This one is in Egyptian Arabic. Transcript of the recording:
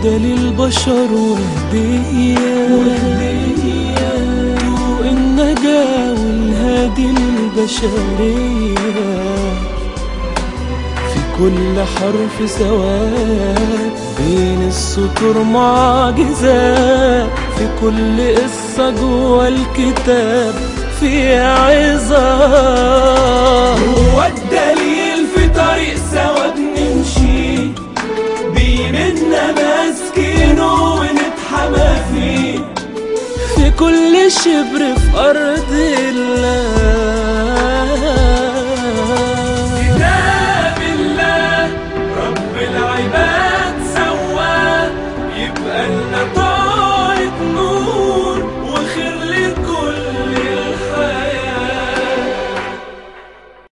هدى للبشر وهدية طوق النجاة والهادي للبشرية في كل حرف سواد بين السطور معجزات في كل قصة جوا الكتاب في عظات هو الدليل في طريق سوا بنمشي بيمنا ماسكينه ونتحمى فيه في كل شبر في أرض الله كتاب الله رب العباد سواه يبقى لنا